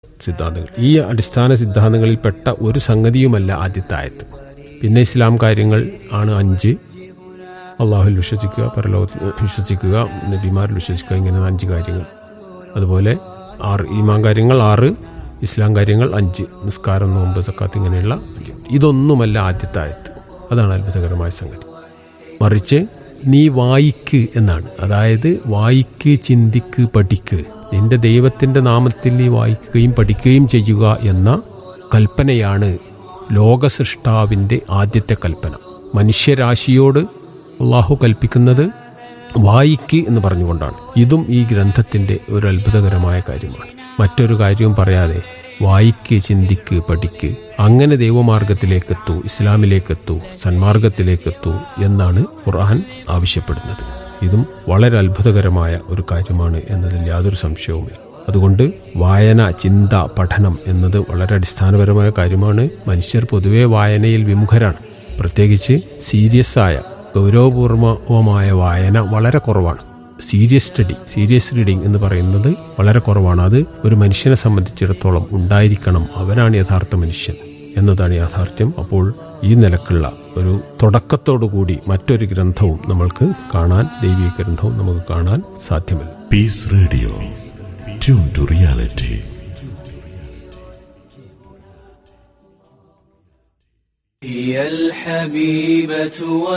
സിദ്ധാന്തങ്ങൾ ഈ അടിസ്ഥാന സിദ്ധാന്തങ്ങളിൽ പെട്ട ഒരു സംഗതിയുമല്ല ആദ്യത്തെ ആയത്ത് പിന്നെ ഇസ്ലാം കാര്യങ്ങൾ ആണ് അഞ്ച് അള്ളാഹുൽ വിശ്വസിക്കുക പരലോകത്തിൽ വിശ്വസിക്കുക നബിമാരിൽ വിശ്വസിക്കുക ഇങ്ങനെ അഞ്ച് കാര്യങ്ങൾ അതുപോലെ ആറ് ഈമാൻ കാര്യങ്ങൾ ആറ് ഇസ്ലാം കാര്യങ്ങൾ അഞ്ച് നിസ്കാരം നോമ്പ് സക്കാത്ത് ഇങ്ങനെയുള്ള അഞ്ച് ഇതൊന്നുമല്ല ആദ്യത്തെ ആയത്ത് അതാണ് അത്ഭുതകരമായ സംഗതി മറിച്ച് നീ വായിക്ക് എന്നാണ് അതായത് വായിക്ക് ചിന്തിക്ക് പഠിക്ക് നിന്റെ ദൈവത്തിന്റെ നാമത്തിൽ നീ വായിക്കുകയും പഠിക്കുകയും ചെയ്യുക എന്ന കൽപ്പനയാണ് ലോകസൃഷ്ടാവിന്റെ ആദ്യത്തെ കൽപ്പന മനുഷ്യരാശിയോട് അള്ളാഹു കൽപ്പിക്കുന്നത് വായിക്ക് എന്ന് പറഞ്ഞുകൊണ്ടാണ് ഇതും ഈ ഗ്രന്ഥത്തിന്റെ ഒരു അത്ഭുതകരമായ കാര്യമാണ് മറ്റൊരു കാര്യവും പറയാതെ വായിക്ക് ചിന്തിക്ക് പഠിക്ക് അങ്ങനെ ദൈവമാർഗത്തിലേക്കെത്തൂ ഇസ്ലാമിലേക്കെത്തൂ സന്മാർഗത്തിലേക്കെത്തൂ എന്നാണ് ഖുർആൻ ആവശ്യപ്പെടുന്നത് ഇതും വളരെ അത്ഭുതകരമായ ഒരു കാര്യമാണ് എന്നതിൽ യാതൊരു സംശയവുമില്ല അതുകൊണ്ട് വായന ചിന്ത പഠനം എന്നത് വളരെ അടിസ്ഥാനപരമായ കാര്യമാണ് മനുഷ്യർ പൊതുവെ വായനയിൽ വിമുഖരാണ് പ്രത്യേകിച്ച് സീരിയസ് ആയ ഗൗരവപൂർവമായ വായന വളരെ കുറവാണ് സീരിയസ് സ്റ്റഡി സീരിയസ് റീഡിംഗ് എന്ന് പറയുന്നത് വളരെ കുറവാണ് അത് ഒരു മനുഷ്യനെ സംബന്ധിച്ചിടത്തോളം ഉണ്ടായിരിക്കണം അവനാണ് യഥാർത്ഥ മനുഷ്യൻ എന്നതാണ് യാഥാർത്ഥ്യം അപ്പോൾ ഈ നിലക്കുള്ള ഒരു തുടക്കത്തോടുകൂടി മറ്റൊരു ഗ്രന്ഥവും നമ്മൾക്ക് കാണാൻ ദൈവിക ഗ്രന്ഥവും നമുക്ക് കാണാൻ സാധ്യമല്ല Peace Radio tune to reality هي الحبيبة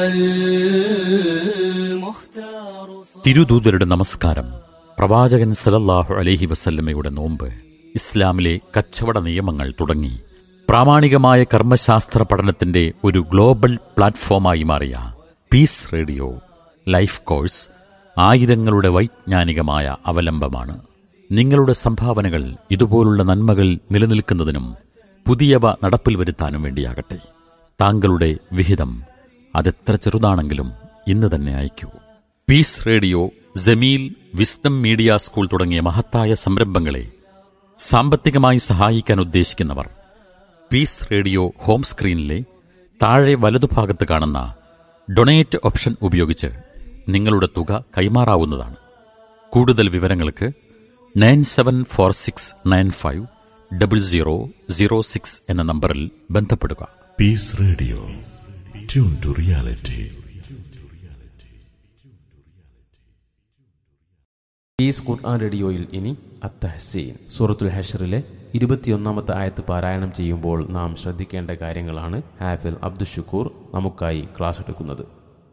والمختار തിരുദൂതരുടെ നമസ്കാരം പ്രവാചകൻ സലല്ലാഹു അലൈഹി വസല്ലമയുടെ നോമ്പ് ഇസ്ലാമിലെ കച്ചവട നിയമങ്ങൾ തുടങ്ങി പ്രാമാണികമായ കർമ്മശാസ്ത്ര പഠനത്തിന്റെ ഒരു ഗ്ലോബൽ പ്ലാറ്റ്ഫോമായി മാറിയ പീസ് റേഡിയോ ലൈഫ് കോഴ്സ് ആയിരങ്ങളുടെ വൈജ്ഞാനികമായ അവലംബമാണ് നിങ്ങളുടെ സംഭാവനകൾ ഇതുപോലുള്ള നന്മകൾ നിലനിൽക്കുന്നതിനും പുതിയവ നടപ്പിൽ വരുത്താനും വേണ്ടിയാകട്ടെ താങ്കളുടെ വിഹിതം അതെത്ര ചെറുതാണെങ്കിലും ഇന്ന് തന്നെ അയക്കൂ Peace Radio Jameel wisdom media school തുടങ്ങിയ മഹത്തായ സംരംഭങ്ങളെ സാമ്പത്തികമായി സഹായിക്കാൻ ഉദ്ദേശിക്കുന്നവർ പീസ് റേഡിയോ ഹോം സ്ക്രീനിലെ താഴെ വലതുഭാഗത്ത് കാണുന്ന ഡൊണേറ്റ് ഓപ്ഷൻ ഉപയോഗിച്ച് നിങ്ങളുടെ തുക കൈമാറാവുന്നതാണ് കൂടുതൽ വിവരങ്ങൾക്ക് nine seven four six nine five double zero zero six എന്ന നമ്പറിൽ ബന്ധപ്പെടുക Peace Radio tune to reality is Quran റേഡിയോയിൽ ഇനി അത്തഹസീൻ സൂറത്തുൽ ഹഷറിലെ ഇരുപത്തിയൊന്നാമത്തെ ആയത്ത് പാരായണം ചെയ്യുമ്പോൾ നാം ശ്രദ്ധിക്കേണ്ട കാര്യങ്ങളാണ് ഹാഫിൽ അബ്ദുഷുക്കൂർ നമുക്കായി ക്ലാസ് എടുക്കുന്നത്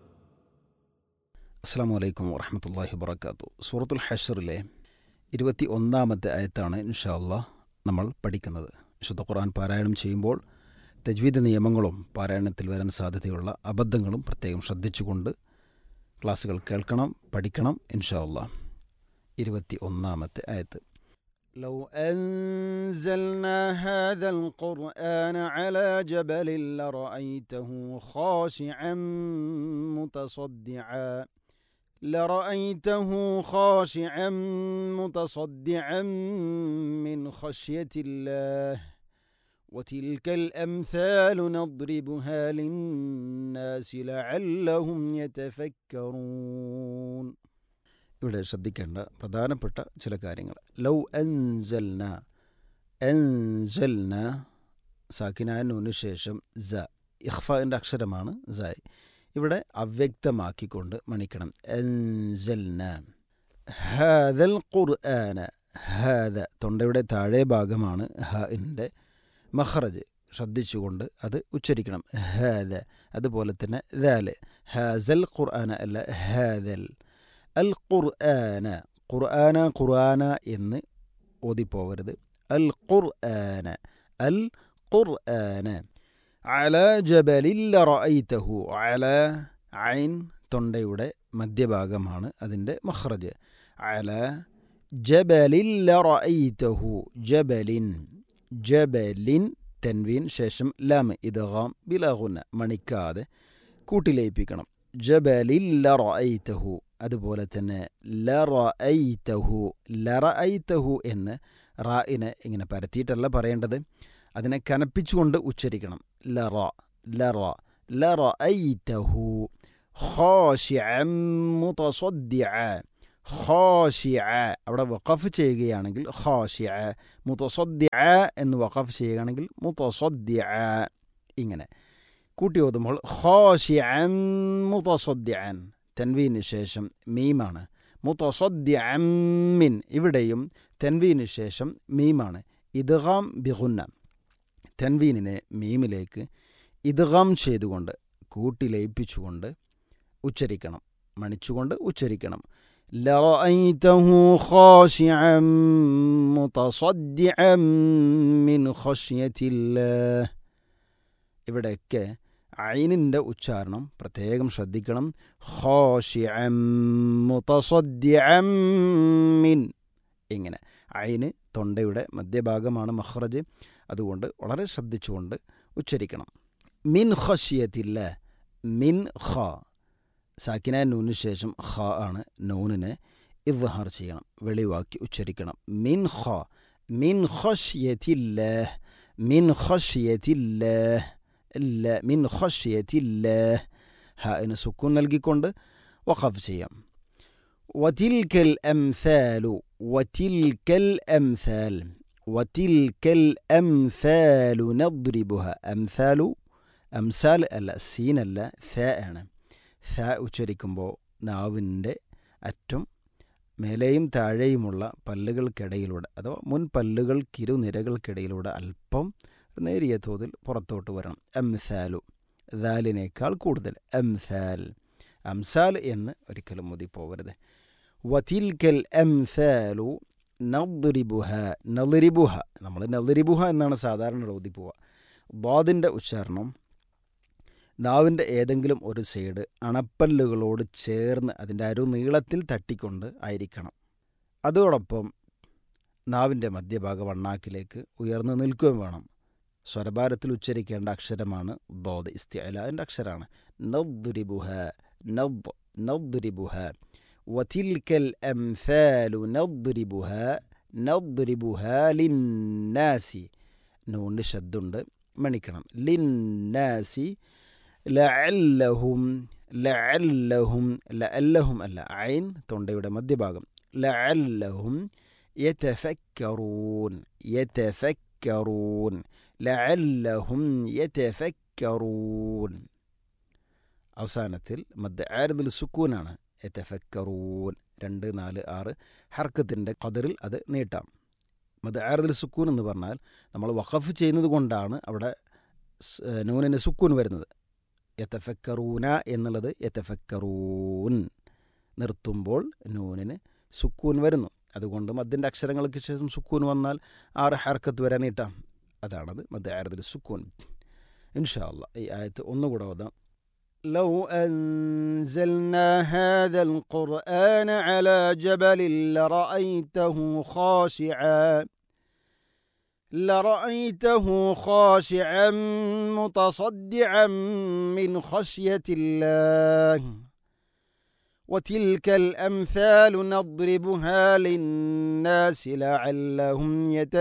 അസ്സാം വലൈക്കും വറഹമത്തല്ലാഹി വബർക്കാത്തു സൂറത്തുൽ ഹഷറിലെ ഇരുപത്തി ഒന്നാമത്തെ ആയത്താണ് ഇൻഷാ അള്ളാഹ് നമ്മൾ പഠിക്കുന്നത് വിശുദ്ധ ഖുർആൻ പാരായണം ചെയ്യുമ്പോൾ തജ്വീദ് നിയമങ്ങളും പാരായണത്തിൽ വരാൻ സാധ്യതയുള്ള അബദ്ധങ്ങളും പ്രത്യേകം ശ്രദ്ധിച്ചുകൊണ്ട് ക്ലാസ്സുകൾ കേൾക്കണം പഠിക്കണം ഇൻഷാ അള്ളാഹ് ഇരുപത്തി ഒന്നാമത്തെ ആയത്ത് لو أنزلنا هذا القرآن على جبل لرأيته خاشعا متصدعا لرأيته خاشعا متصدعا من خشية الله وتلك الأمثال نضربها للناس لعلهم يتفكرون ഇവിടെ ശ്രദ്ധിക്കേണ്ട പ്രധാനപ്പെട്ട ചില കാര്യങ്ങൾ ലൗ അൻസൽന അൻസൽന സാക്കിനാനൂന് ശേഷം സ ഇഖ്ഫിൻ്റെ അക്ഷരമാണ് സായ് ഇവിടെ അവ്യക്തമാക്കിക്കൊണ്ട് മണിക്കണം അൻസൽന ഹാദൽ ഖുർആന ഹാദ തൊണ്ടയുടെ താഴെ ഭാഗമാണ് ഹാഇൻ്റെ മഹ്റജ് ശ്രദ്ധിച്ചുകൊണ്ട് അത് ഉച്ചരിക്കണം ഹാദ അതുപോലെ തന്നെ ദാല് ഹാസൽ ഖുർആന അല്ല ഹാദൽ അൽ ഖുർആന ഖുർആന ഖുർആന എന്ന് ഓതിപ്പോവരുത് അൽ ഖുർആന അൽ ഖുർആന അല ജബലിൽ റഅയ്തഹു അല ഐൻ തൊണ്ടയുടെ മധ്യഭാഗമാണ് അതിൻ്റെ മഖ്റജ് അല ജബലിൽ റഅയ്തഹു ജബലിൻ ജബലിൻ തെൻവീൻ ശേഷം ലാം ഇദ്ഗാം ബിലാഗുന്ന മണിക്കാതെ കൂട്ടിലയിപ്പിക്കണം ജബലിൽ റഅയ്തഹു അതുപോലെ തന്നെ ലറഅയ്തഹു ലറഅയ്തഹു എന്ന് റായിനെ ഇങ്ങനെ പരത്തിയിട്ടല്ല പറയേണ്ടത് അതിനെ കനപ്പിച്ചുകൊണ്ട് ഉച്ചരിക്കണം ലറ ലറ ലറഅയ്തഹു ഖാശിഅൻ മുതസദ്ദിഅ ഖാഷിഅ അവിടെ വഖഫ് ചെയ്യുകയാണെങ്കിൽ ഖാഷിഅ മുതസദ്ദിഅ എന്ന് വഖഫ് ചെയ്യുകയാണെങ്കിൽ മുതസദ്ദിഅ ഇങ്ങനെ കൂട്ടി ഓതുമ്പോൾ ഖാഷിഅൻ മുതസദ്ദിഅൻ തൻവീന് ശേഷം മീമാണ് മുതസദ്ദിഅൻ മിൻ ഇവിടെയും തൻവീന് ശേഷം മീമാണ് ഇദ്ഗാം ബിഗുന്ന തൻവീനിനെ മീമിലേക്ക് ഇദ്ഗാം ചെയ്തുകൊണ്ട് കൂട്ടി ലയിപ്പിച്ചുകൊണ്ട് ഉച്ചരിക്കണം മണിച്ചുകൊണ്ട് ഉച്ചരിക്കണം لرأيته خاشعا متصدعا من خشية الله ഇവിടെയൊക്കെ ഐനിൻ്റെ ഉച്ചാരണം പ്രത്യേകം ശ്രദ്ധിക്കണം ഖാഷിഅം മുതസദ്ദിഅം മിൻ ഇങ്ങനെ ഐന് തൊണ്ടയുടെ മധ്യഭാഗമാണ് മഹ്റജ് അതുകൊണ്ട് വളരെ ശ്രദ്ധിച്ചുകൊണ്ട് ഉച്ചരിക്കണം മിൻ ഖഷിയത്തില്ല മിൻ ഖ സാക്കിന നൂന് ശേഷം ഖ ആണ് നൂനിനെ ഇദ്ഹാർ ചെയ്യണം വെളിവാക്കി ഉച്ചരിക്കണം മിൻ ഖ മിൻ ഖഷിയത്തില്ലാഹ് മിൻ ഖഷിയത്തില്ലാഹ് ഇല്ല മിൻ ഖഷിയത്തില്ലാഹ് ഹാഇന് സുക്കൂൻ നൽകിക്കൊണ്ട് വഖഫ് ചെയ്യാം وتلك الأمثال وتلك الأمثال وتلك الأمثال نضربها أمثال أمثال അല്ല സീൻ അല്ല ഥ ആണ് ഥ ഉച്ചരിക്കുമ്പോൾ നാവിൻ്റെ അറ്റം മേലെയും താഴെയുമുള്ള പല്ലുകൾക്കിടയിലൂടെ അഥവാ മുൻ പല്ലുകൾക്കിരുനിരകൾക്കിടയിലൂടെ അല്പം നേരിയ തോതിൽ പുറത്തോട്ട് വരണം എംസാലു ദാലിനേക്കാൾ കൂടുതൽ എംസാൽ അംസാൽ എന്ന് ഒരിക്കലും മുതി പോവരുത് വതിൽക്കൽ എംസാലു നദ്രിബുഹ നളിരിബുഹ നമ്മൾ നളിരിബുഹ എന്നാണ് സാധാരണ ഓതി പോവുക ബാദിൻ്റെ ഉച്ചാരണം നാവിൻ്റെ ഏതെങ്കിലും ഒരു സൈഡ് അണപ്പല്ലുകളോട് ചേർന്ന് അതിൻ്റെ അരു നീളത്തിൽ തട്ടിക്കൊണ്ട് ആയിരിക്കണം അതോടൊപ്പം നാവിൻ്റെ മധ്യഭാഗം വണ്ണാക്കിലേക്ക് ഉയർന്നു നിൽക്കുകയും വേണം സ്വരഭാരത്തിൽ ഉച്ചരിക്കേണ്ട അക്ഷരമാണ് ദോദ് ഇസ്തിഅലാൻ്റെ അക്ഷരമാണ് നദ്രിബുഹ നദ് നദ്രിബുഹ വതിൽക്കൽ അംസാലു നദ്രിബുഹ നദ്രിബുഹ ലിന്നാസി നൂണ്ട് ശബ്ദുണ്ട് മണിക്കണം ലിന്നാസി ലഅല്ലഹും ലഅല്ലഹും ലഅല്ലഹും അല്ല ഐൻ തൊണ്ടയുടെ മധ്യഭാഗം ലഅല്ലഹും യതഫക്കറൂൻ യതഫക്കറൂൻ ലഅല്ലഹും യതഫക്കറൂൻ അവസാനത്തിൽ മദ് ആരതിൽ സുക്കൂനാണ് യതഫക്കറൂൻ രണ്ട് നാല് ആറ് ഹർക്കത്തിൻ്റെ കതിറിൽ അത് നീട്ടാം മദ് ആരതിൽ സുക്കൂൻ എന്ന് പറഞ്ഞാൽ നമ്മൾ വഖഫ് ചെയ്യുന്നത് കൊണ്ടാണ് അവിടെ നൂനിന് സുക്കൂൻ വരുന്നത് യതഫക്കറൂന എന്നുള്ളത് യതഫക്കറൂൻ നിർത്തുമ്പോൾ നൂനിന് സുക്കൂൻ വരുന്നു അതുകൊണ്ട് മദ്ദിൻ്റെ അക്ഷരങ്ങൾക്ക് ശേഷം സുക്കൂൻ വന്നാൽ ആറ് ഹർക്കത്ത് വരെ നീട്ടാം അതാണത് മദ് ആരതിൽ സുക്കൂൻ ഇൻഷാ അല്ലാ ഈ ആയത്ത് ഒന്നുകൂടെ ഓതാം لو أنزلنا هذا القرآن على جبل لرأيته خاشعا لرأيته خاشعا متصدعا من خشية الله وتلك الأمثال نضربها للناس لعلهم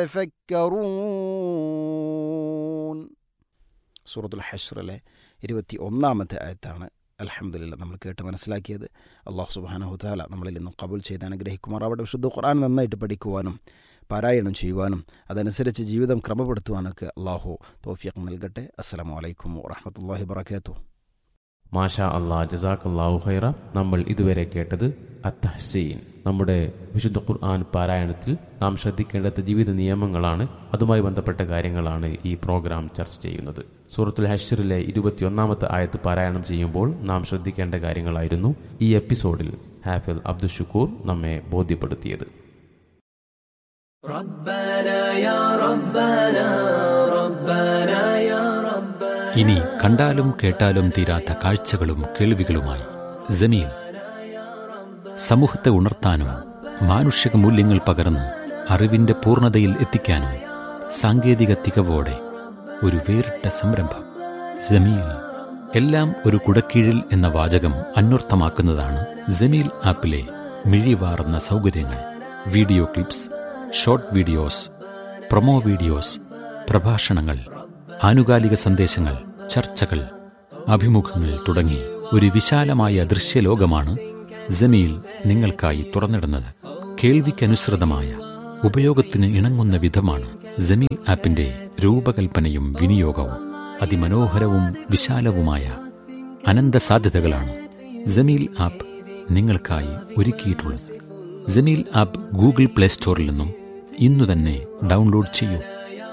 يتفكرون سورة الحشر له ഇരുപത്തി ഒന്നാമത്തെ ആയത്താണ് അലഹമ്മദില്ല നമ്മൾ കേട്ട് മനസ്സിലാക്കിയത് അള്ളാഹു സുബാനഹു താല നമ്മളിൽ നിന്നും കബൂൽ ചെയ്ത് അനുഗ്രഹിക്കുമാർ അവിടെ വിശുദ്ധ ഖുർആൻ നന്നായിട്ട് പഠിക്കുവാനും പാരായണം ചെയ്യുവാനും അതനുസരിച്ച് ജീവിതം ക്രമപ്പെടുത്തുവാനൊക്കെ അള്ളാഹു തോഫിയക്ക് നൽകട്ടെ അസ്സാം വലൈക്കും വാഹമത്തല്ലാഹി വർക്കാത്തു മാഷാ അള്ളാ ജസാഖല്ലാഹു ഹൈറ നമ്മൾ ഇതുവരെ കേട്ടത് അത്തഹസീൻ നമ്മുടെ വിശുദ്ധ ഖുർആൻ പാരായണത്തിൽ നാം ശ്രദ്ധിക്കേണ്ടത് ജീവിത നിയമങ്ങളാണ് അതുമായി ബന്ധപ്പെട്ട കാര്യങ്ങളാണ് ഈ പ്രോഗ്രാം ചർച്ച ചെയ്യുന്നത് സൂറത്തുൽ ഹഷറിലെ ഇരുപത്തിയൊന്നാമത്തെ ആയത്ത് പാരായണം ചെയ്യുമ്പോൾ നാം ശ്രദ്ധിക്കേണ്ട കാര്യങ്ങളായിരുന്നു ഈ എപ്പിസോഡിൽ ഹാഫിൽ അബ്ദുൽ ഷുക്കൂർ നമ്മെ ബോധ്യപ്പെടുത്തിയത് ഇനി കണ്ടാലും കേട്ടാലും തീരാത്ത കാഴ്ചകളും കേൾവികളുമായി ജമീൽ സമൂഹത്തെ ഉണർത്താനും മാനുഷിക മൂല്യങ്ങൾ പകർന്ന് അറിവിന്റെ പൂർണ്ണതയിൽ എത്തിക്കാനും സാങ്കേതിക തികവോടെ ഒരു വേറിട്ട സംരംഭം ജമീൽ എല്ലാം ഒരു കുടക്കീഴിൽ എന്ന വാചകം അന്വർത്ഥമാക്കുന്നതാണ് ജമീൽ ആപ്പിലെ മിഴിവാർന്ന സൗകര്യങ്ങൾ video clips short videos promo videos പ്രഭാഷണങ്ങൾ ആനുകാലിക സന്ദേശങ്ങൾ ചർച്ചകൾ അഭിമുഖങ്ങൾ തുടങ്ങി ഒരു വിശാലമായ ദൃശ്യലോകമാണ് ജമീൽ നിങ്ങൾക്കായി തുറന്നിടുന്നത് കേൾവിക്കനുസൃതമായ ഉപയോഗത്തിന് ഇണങ്ങുന്ന വിധമാണ് ജമീൽ ആപ്പിന്റെ രൂപകൽപ്പനയും വിനിയോഗവും അതിമനോഹരവും വിശാലവുമായ അനന്ത സാധ്യതകളാണ് ജമീൽ ആപ്പ് നിങ്ങൾക്കായി ഒരുക്കിയിട്ടുള്ളത് ജമീൽ ആപ്പ് ഗൂഗിൾ പ്ലേ സ്റ്റോറിൽ നിന്നും ഇന്നു തന്നെ ഡൗൺലോഡ് ചെയ്യൂ